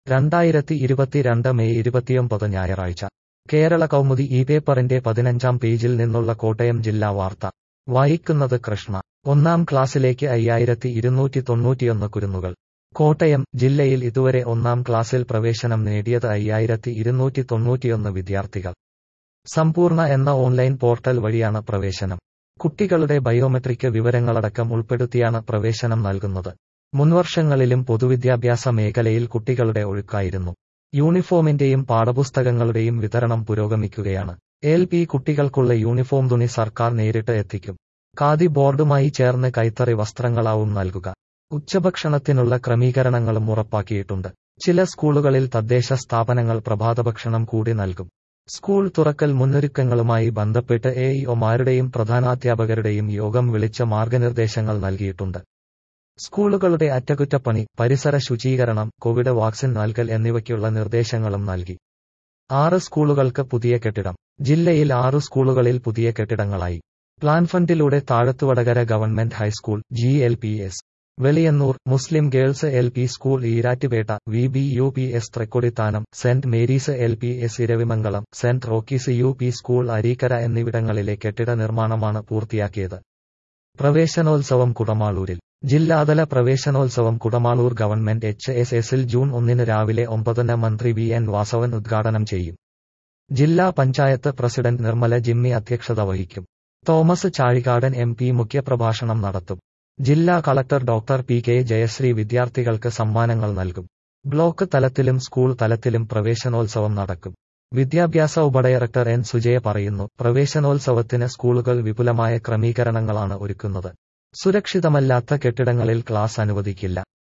രണ്ടായിരത്തി ഇരുപത്തിരണ്ട് മെയ് ഇരുപത്തിയൊമ്പത് ഞായറാഴ്ച കേരള കൗമുദി ഈ പേപ്പറിന്റെ പതിനഞ്ചാം പേജിൽ നിന്നുള്ള കോട്ടയം ജില്ലാ വാർത്ത വായിക്കുന്നത് കൃഷ്ണ ഒന്നാം ക്ലാസ്സിലേക്ക് അയ്യായിരത്തി ഇരുന്നൂറ്റി തൊണ്ണൂറ്റിയൊന്ന് കുരുന്നുകൾ കോട്ടയം ജില്ലയിൽ ഇതുവരെ ഒന്നാം ക്ലാസ്സിൽ പ്രവേശനം നേടിയത് അയ്യായിരത്തി ഇരുന്നൂറ്റി തൊണ്ണൂറ്റിയൊന്ന് വിദ്യാർത്ഥികൾ സമ്പൂർണ്ണ എന്ന ഓൺലൈൻ പോർട്ടൽ വഴിയാണ് പ്രവേശനം കുട്ടികളുടെ ബയോമെട്രിക് വിവരങ്ങളടക്കം ഉൾപ്പെടുത്തിയാണ് പ്രവേശനം നൽകുന്നത് മുൻവർഷങ്ങളിലും പൊതുവിദ്യാഭ്യാസ മേഖലയിൽ കുട്ടികളുടെ ഒഴുക്കായിരുന്നു യൂണിഫോമിന്റെയും പാഠപുസ്തകങ്ങളുടെയും വിതരണം പുരോഗമിക്കുകയാണ് എൽ പി കുട്ടികൾക്കുള്ള യൂണിഫോം തുണി സർക്കാർ നേരിട്ട് എത്തിക്കും ഖാദി ബോർഡുമായി ചേർന്ന് കൈത്തറി വസ്ത്രങ്ങളാവും നൽകുക ഉച്ചഭക്ഷണത്തിനുള്ള ക്രമീകരണങ്ങളും ഉറപ്പാക്കിയിട്ടുണ്ട് ചില സ്കൂളുകളിൽ തദ്ദേശ സ്ഥാപനങ്ങൾ പ്രഭാതഭക്ഷണം കൂടി നൽകും സ്കൂൾ തുറക്കൽ മുന്നൊരുക്കങ്ങളുമായി ബന്ധപ്പെട്ട് എ ഇഒമാരുടെയും പ്രധാനാധ്യാപകരുടെയും യോഗം വിളിച്ച മാർഗനിർദ്ദേശങ്ങൾ നൽകിയിട്ടുണ്ട് സ്കൂളുകളുടെ അറ്റകുറ്റപ്പണി പരിസര ശുചീകരണം കോവിഡ് വാക്സിൻ നൽകൽ എന്നിവയ്ക്കുള്ള നിർദ്ദേശങ്ങളും നൽകി ആറ് സ്കൂളുകൾക്ക് പുതിയ കെട്ടിടം ജില്ലയിൽ ആറു സ്കൂളുകളിൽ പുതിയ കെട്ടിടങ്ങളായി പ്ലാൻ ഫണ്ടിലൂടെ Thazhathuvadakara government high school G L P S Veliyannoor Muslim girls L P school Erattupetta V B U P S Thrikkodithanam saint Mary's L P S Iravimangalam saint Rocky's U P school Areekkara എന്നിവിടങ്ങളിലെ കെട്ടിട നിർമ്മാണമാണ് പൂർത്തിയാക്കിയത് പ്രവേശനോത്സവം കുടമാളൂരിൽ ജില്ലാതല പ്രവേശനോത്സവം കുടമാളൂർ ഗവൺമെന്റ് എച്ച് എസ് എസിൽ ജൂൺ ഒന്നിന് രാവിലെ ഒമ്പതിന് മന്ത്രി വി എൻ വാസവൻ ഉദ്ഘാടനം ചെയ്യും ജില്ലാ പഞ്ചായത്ത് പ്രസിഡന്റ് നിർമ്മല ജിമ്മി അധ്യക്ഷത വഹിക്കും തോമസ് ചാഴികാടൻ എം പി മുഖ്യപ്രഭാഷണം നടത്തും ജില്ലാ collector doctor P K Jayasree വിദ്യാർത്ഥികൾക്ക് സമ്മാനങ്ങൾ നൽകും ബ്ലോക്ക് തലത്തിലും സ്കൂൾ തലത്തിലും പ്രവേശനോത്സവം നടക്കും വിദ്യാഭ്യാസ ഉപഡയറക്ടർ എൻ സുജയ പറയുന്നു പ്രവേശനോത്സവത്തിന് സ്കൂളുകൾ വിപുലമായ ക്രമീകരണങ്ങളാണ് ഒരുക്കുന്നത് സുരക്ഷിതമല്ലാത്ത കെട്ടിടങ്ങളിൽ ക്ലാസ് അനുവദിക്കില്ല